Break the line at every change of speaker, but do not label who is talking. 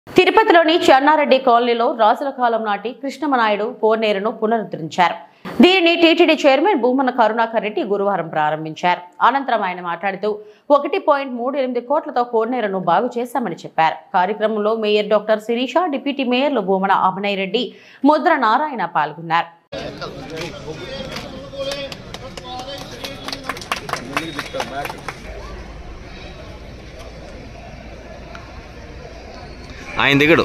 తిరుపతిలోని చెన్నారెడ్డి కాలనీలో రాజుల కాలం నాటి కృష్ణమనాయుడు కోనేరును పునరుద్ధరించారు దీనిని టీటీడీ చైర్మన్ భూమన కరుణాకర్ రెడ్డి గురువారం ప్రారంభించారు అనంతరం ఆయన మాట్లాడుతూ ఒకటి పాయింట్ మూడు ఎనిమిది కోట్లతో కోనేరును బాగు చేశామని చెప్పారు కార్యక్రమంలో మేయర్ డాక్టర్ శిరీష డిప్యూటీ మేయర్లు భూమన అభినయ్ రెడ్డి ముద్ర నారాయణ పాల్గొన్నారు
ఆయన దిగడు